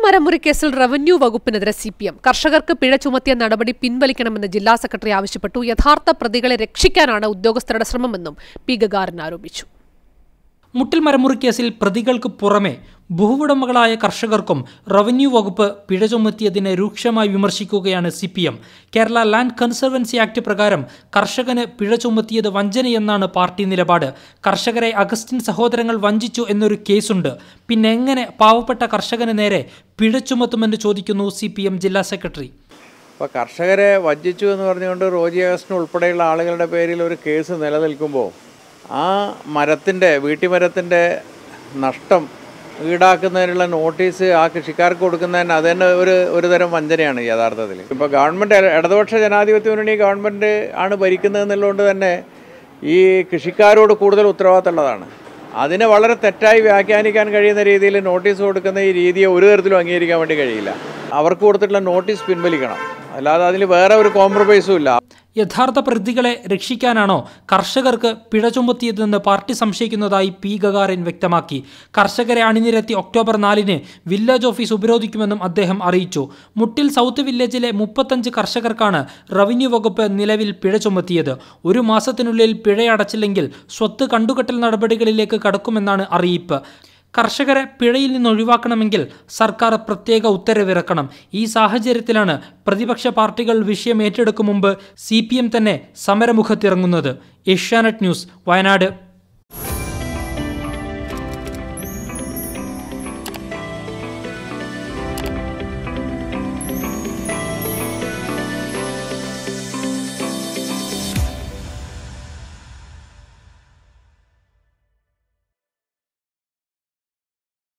മരമുറി കേസിൽ റവന്യൂ വകുപ്പിനെതിരെ C P M കർഷകർക്ക് പിഴ ചുമത്തിയ നടപടി പിൻവലിക്കണമെന്ന് ജില്ലാ സെക്രട്ടറി ആവശ്യപ്പെട്ടു യഥാർത്ഥ പ്രതികളെ രക്ഷിക്കാനാണ് ഉദ്യോഗസ്ഥരുടെ ശ്രമമെന്നും പി ഗഗാരൻ ആരോപിച്ചു മുട്ടിൽ മരമുറി കേസിൽ പ്രതികൾക്ക് പുറമെ ഭൂവുടമകളായ കർഷകർക്കും റവന്യൂ വകുപ്പ് പിഴ ചുമത്തിയതിനെ രൂക്ഷമായി വിമർശിക്കുകയാണ് C P M Kerala land conservancy act പ്രകാരം കർഷകന് പിഴ ചുമത്തിയത് വഞ്ചനയെന്നാണ് പാർട്ടി നിലപാട് കർഷകരെ അഗസ്റ്റിൻ സഹോദരങ്ങൾ വഞ്ചിച്ചു എന്നൊരു കേസുണ്ട് പിന്നെ എങ്ങനെ പാവപ്പെട്ട കർഷകന് നേരെ പിഴ ചുമത്തുമെന്ന് ചോദിക്കുന്നു സി ജില്ലാ സെക്രട്ടറി അപ്പോൾ കർഷകരെ വഞ്ചിച്ചു എന്ന് പറഞ്ഞുകൊണ്ട് റോജി അഗസ്റ്റിൻ ഉൾപ്പെടെയുള്ള ആളുകളുടെ പേരിൽ ഒരു കേസ് നിലനിൽക്കുമ്പോൾ ആ മരത്തിൻ്റെ വീട്ടിമരത്തിൻ്റെ നഷ്ടം ഈടാക്കുന്നതിനുള്ള നോട്ടീസ് ആ കൃഷിക്കാർക്ക് കൊടുക്കുന്നതിന് അത് തന്നെ ഒരു ഒരു തരം വഞ്ചനയാണ് യഥാർത്ഥത്തിൽ ഇപ്പോൾ ഗവൺമെൻറ് ഇടതുപക്ഷ ജനാധിപത്യ മുന്നണി ഗവൺമെൻറ് ആണ് ഭരിക്കുന്നത് എന്നുള്ളതുകൊണ്ട് തന്നെ ഈ കൃഷിക്കാരോട് കൂടുതൽ ഉത്തരവാദിത്തമുള്ളതാണ് അതിനെ വളരെ തെറ്റായി വ്യാഖ്യാനിക്കാൻ കഴിയുന്ന രീതിയിൽ നോട്ടീസ് കൊടുക്കുന്ന ഈ രീതിയെ ഒരു തരത്തിലും അംഗീകരിക്കാൻ വേണ്ടി കഴിയില്ല അവർക്ക് കൊടുത്തിട്ടുള്ള നോട്ടീസ് പിൻവലിക്കണം അല്ലാതെ അതിൽ വേറെ ഒരു കോംപ്രമൈസും ഇല്ല യഥാർത്ഥ പ്രതികളെ രക്ഷിക്കാനാണോ കർഷകർക്ക് പിഴ ചുമത്തിയതെന്ന് പാർട്ടി സംശയിക്കുന്നതായി പി ഗഗാറിൻ വ്യക്തമാക്കി കർഷകരെ അണിനിരത്തി ഒക്ടോബർ നാലിന് വില്ലേജ് ഓഫീസ് ഉപരോധിക്കുമെന്നും അദ്ദേഹം അറിയിച്ചു മുട്ടിൽ സൗത്ത് വില്ലേജിലെ മുപ്പത്തഞ്ച് കർഷകർക്കാണ് റവന്യൂ വകുപ്പ് നിലവിൽ പിഴ ചുമത്തിയത് ഒരു മാസത്തിനുള്ളിൽ പിഴയടച്ചില്ലെങ്കിൽ സ്വത്ത് കണ്ടുകെട്ടൽ നടപടികളിലേക്ക് കടക്കുമെന്നാണ് അറിയിപ്പ് കർഷകരെ പിഴയിൽ നിന്ന് ഒഴിവാക്കണമെങ്കിൽ സർക്കാർ പ്രത്യേക ഉത്തരവിറക്കണം ഈ സാഹചര്യത്തിലാണ് പ്രതിപക്ഷ പാർട്ടികൾ വിഷയം ഏറ്റെടുക്കും മുമ്പ് സി തന്നെ സമരമുഖത്തിറങ്ങുന്നത് ഏഷ്യാനെറ്റ് ന്യൂസ് വയനാട്